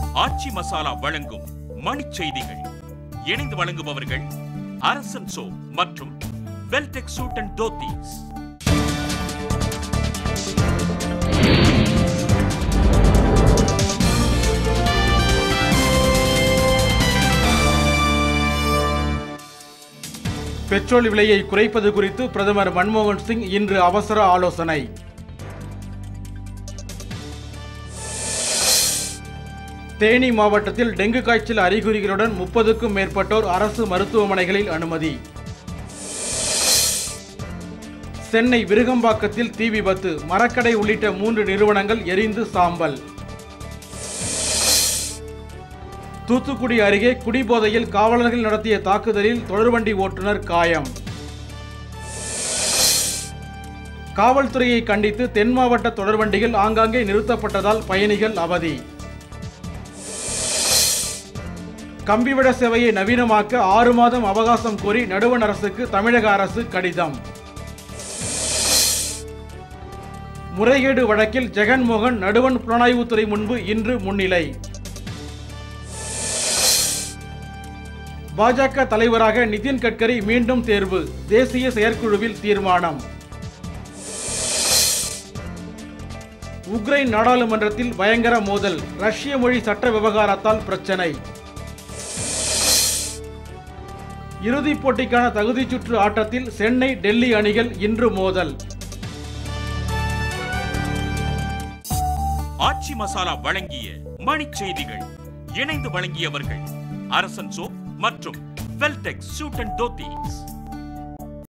ஆச்சி மசாலா வழங்கும் மணிச் செய்திகள் இணைந்து வழங்குபவர்கள் அரசன் சோ மற்றும் Veltech suit and dhotis petrol விலையை குறைப்பது குறித்து பிரதமர் மன்மோகன் சிங் இன்று அவசர ஆலோசனை தேனி மாவட்டத்தில் டெங்கு காய்ச்சல் அறிகுறிகளுடன் முப்பதுக்கும் மேற்பட்டோர் அரசு மருத்துவமனைகளில் அனுமதி சென்னை விருகம்பாக்கத்தில் தீ விபத்து மரக்கடை உள்ளிட்ட மூன்று நிறுவனங்கள் எரிந்து சாம்பல் தூத்துக்குடி அருகே குடிபோதையில் காவலர்கள் நடத்திய தாக்குதலில் தொடர்வண்டி ஓட்டுநர் காயம் காவல்துறையை கண்டித்து தென் மாவட்ட தொடர்வண்டிகள் ஆங்காங்கே நிறுத்தப்பட்டதால் பயணிகள் அவதி கம்பிவட சேவையை நவீனமாக்க ஆறு மாதம் அவகாசம் கோரி நடுவண் அரசுக்கு தமிழக அரசு கடிதம் முறைகேடு வழக்கில் ஜெகன்மோகன் நடுவண் புலனாய்வுத்துறை முன்பு இன்று முன்னிலை பாஜக தலைவராக நிதின் கட்கரி மீண்டும் தேர்வு தேசிய செயற்குழுவில் தீர்மானம் உக்ரைன் நாடாளுமன்றத்தில் பயங்கர மோதல் ரஷ்ய மொழி சட்ட விவகாரத்தால் பிரச்சனை இறுதிப் போட்டிக்கான தகுதிச் சுற்று ஆட்டத்தில் சென்னை டெல்லி அணிகள் இன்று மோதல் ஆச்சி மசாலா வழங்கிய மணிச் செய்திகள் இணைந்து வழங்கியவர்கள் அரசன் சோ மற்றும் வெல்டெக் சூட் அண்ட் தோத்தீஸ்